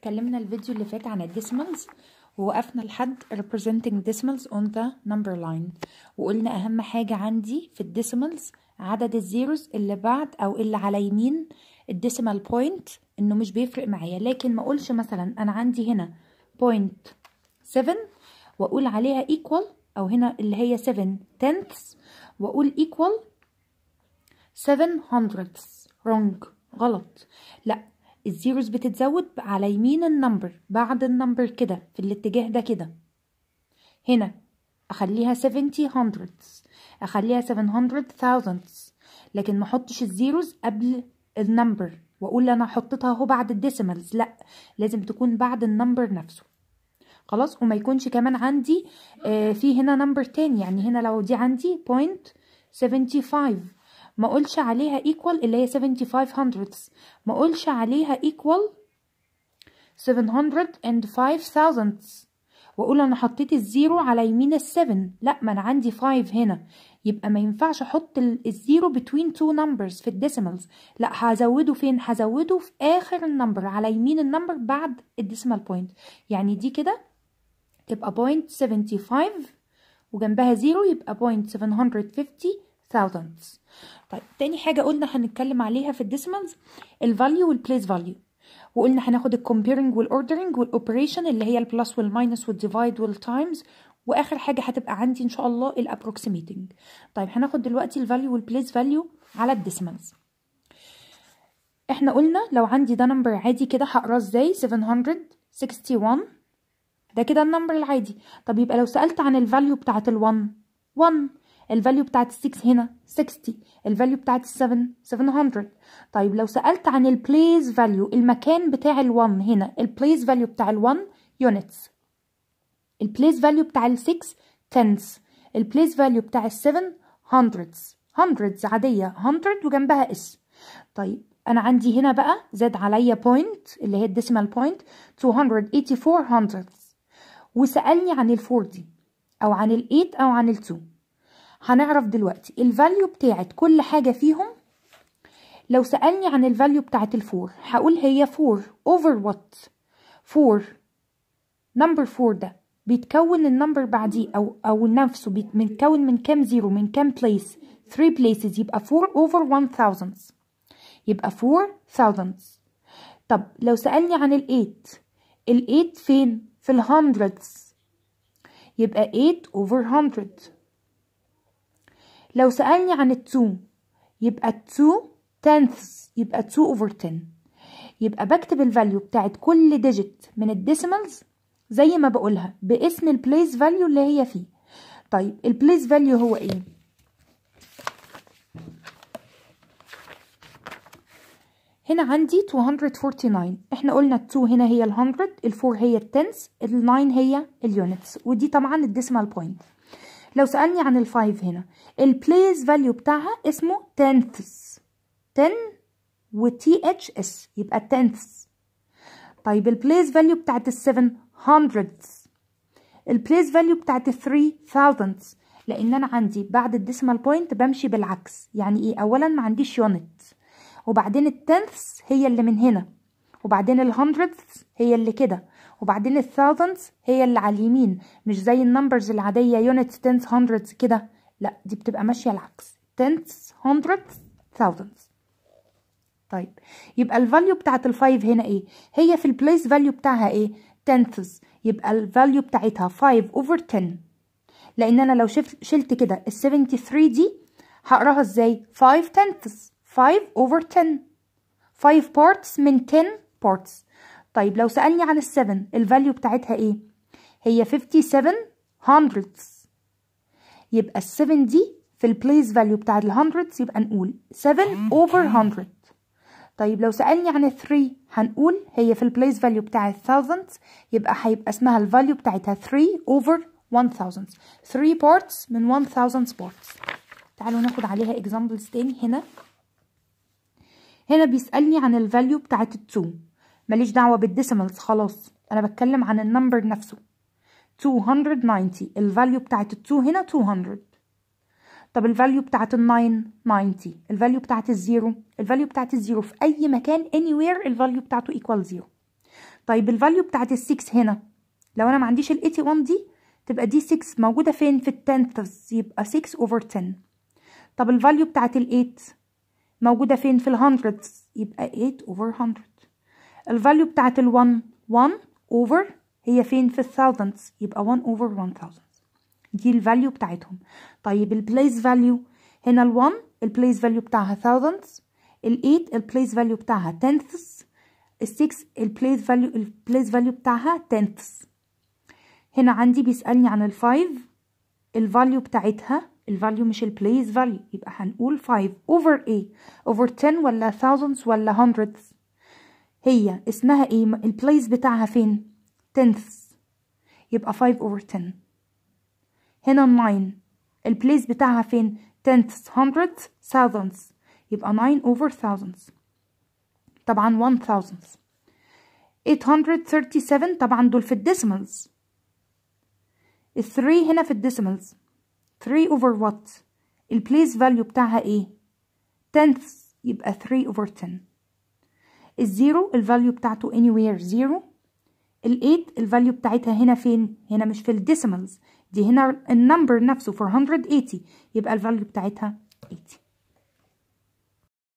اتكلمنا الفيديو اللي فات عن الديسمالز ووقفنا لحد representing decimals on the number line وقلنا أهم حاجة عندي في الديسمالز عدد الزيروز اللي بعد أو اللي على يمين الديسيمال بوينت إنه مش بيفرق معايا لكن ما أقولش مثلا أنا عندي هنا بوينت 7 وأقول عليها equal أو هنا اللي هي 7 tenths وأقول equal 7 hundredths wrong غلط لا الزيروز بتتزود على يمين النمبر بعد النمبر كده في الاتجاه ده كده هنا اخليها 70 hundredths اخليها 700 thousandths لكن ما احطش الزيروز قبل النمبر واقول انا حطيتها اهو بعد الديسيمالز لا لازم تكون بعد النمبر نفسه خلاص وما يكونش كمان عندي آه في هنا نمبر تاني يعني هنا لو دي عندي point 75 ما اقولش عليها equal اللي هي 75 hundredths ما اقولش عليها equal 705 thousandths واقول انا حطيت الزيرو على يمين السفن لا ما انا عندي 5 هنا يبقى ما ينفعش احط الزيرو between two numbers في الديسيمالز لا هزوده فين هزوده في اخر النمبر على يمين النمبر بعد الديسيمال بوينت يعني دي كده تبقى بوينت 75 وجنبها زيرو يبقى بوينت 750 thousandths طيب تاني حاجة قلنا هنتكلم عليها في الديسيمالز الفاليو والبليس فاليو وقلنا هناخد الكومبيرنج والاوردرنج والاوبريشن اللي هي البلس والماينس والديفايد والتايمز واخر حاجة هتبقى عندي ان شاء الله الابروكسيميتنج طيب هناخد دلوقتي الفاليو والبليس فاليو على الديسيمالز احنا قلنا لو عندي ده نمبر عادي كده هقراه ازاي 761 ده كده النمبر العادي طب يبقى لو سألت عن الفاليو بتاعت ال1 1 الفاليو بتاعت ال6 هنا 60 الفاليو بتاعت ال7 700 طيب لو سألت عن البليس فاليو المكان بتاع ال1 هنا البليس فاليو بتاع ال1 يونتس البليس فاليو بتاع ال6 تنس البليس فاليو بتاع ال7 hundreds hundreds عادية 100 وجنبها اس طيب انا عندي هنا بقى زاد عليا بوينت اللي هي الديسيمال بوينت 284 hundredths وسألني عن الفور دي او عن الايت او عن التو هنعرف دلوقتي الفاليو بتاعت كل حاجة فيهم لو سألني عن الفاليو بتاعت الفور هقول هي فور over what فور نمبر فور ده بيتكون النمبر بعديه او او نفسه بيتكون من كام زيرو من كام بليس 3 places يبقى 4 over 1000 يبقى 4 thousands طب لو سألني عن ال8 ال8 فين في الهندردز يبقى 8 over 100 لو سألني عن التو يبقى التو tenths يبقى 2 over 10 يبقى بكتب الفاليو بتاعت كل ديجيت من الديسيمالز زي ما بقولها باسم البليس فاليو اللي هي فيه طيب البليس فاليو هو ايه هنا عندي 249 احنا قلنا ال2 هنا هي ال100 ال4 هي التنس ال9 هي اليونتس ودي طبعا الديسيمال بوينت لو سألني عن الفايف هنا البليس فاليو بتاعها اسمه tenths 10 و تي اتش اس يبقى tenths طيب البليس فاليو بتاعت السفن hundredths البليس فاليو بتاعت الثري thousandths لان انا عندي بعد الديسيمال بوينت بمشي بالعكس يعني ايه اولا ما عنديش يونت وبعدين التنثs هي اللي من هنا وبعدين الهندردثs هي اللي كده وبعدين الثاوزندز هي اللي على اليمين مش زي النمبرز العادية يونتس تنس هندردز كده لا دي بتبقى ماشية العكس تنس هندردز ثاوزندز طيب يبقى الفاليو بتاعت الفايف هنا ايه هي في البليس فاليو بتاعها ايه تنثز يبقى الفاليو بتاعتها 5 over 10 لان انا لو شلت شلت كده ال 73 دي هقراها ازاي 5 tenths 5 over 10 5 parts من 10 parts طيب لو سألني عن السفن الفاليو بتاعتها ايه هي 57 hundredths يبقى السفن دي في البليس فاليو بتاعت الهندردز يبقى نقول 7 over 100 طيب لو سألني عن ال 3 هنقول هي في البليس فاليو بتاع thousands يبقى هيبقى اسمها الفاليو بتاعتها 3 over 1000 3 parts من 1000 parts تعالوا ناخد عليها examples تاني هنا هنا بيسألني عن الفاليو بتاعت التو ماليش دعوة بالديسيمالز خلاص أنا بتكلم عن النمبر نفسه 290 الفاليو بتاعت التو هنا 200 طب الفاليو بتاعت الناين 90 الفاليو بتاعت الزيرو الفاليو بتاعت الزيرو في أي مكان anywhere الفاليو بتاعته equal زيرو طيب الفاليو بتاعت ال 6 هنا لو انا ما عنديش ال 81 دي تبقى دي 6 موجودة فين في التنثز يبقى 6 over 10 طب الفاليو بتاعت ال 8 موجودة فين في الهندردز يبقى 8 over 100 الفاليو بتاعت ال 1 1 over هي فين في الثاوزندز يبقى 1 over 1000 دي الفاليو بتاعتهم طيب البليس فاليو هنا ال 1 البليس فاليو بتاعها thousands ال 8 البليس فاليو بتاعها tenths ال 6 البليس فاليو البليس فاليو بتاعها tenths هنا عندي بيسألني عن ال 5 الفاليو بتاعتها الفاليو مش البليس فاليو يبقى هنقول 5 over ايه over 10 ولا thousands ولا hundreds هي اسمها ايه البليس بتاعها فين tenths يبقى 5 over 10 هنا ال 9 البليس بتاعها فين tenths hundreds thousands يبقى 9 over thousands طبعا 1000 837 طبعا دول في الديسمالز ال 3 هنا في الديسمالز 3 over what البليس فاليو بتاعها ايه tenths يبقى 3 over 10 الزيرو الفاليو بتاعته anywhere زيرو ال 8 الفاليو بتاعتها هنا فين هنا مش في الديسمالز دي هنا النمبر نفسه 480 يبقى الفاليو بتاعتها 80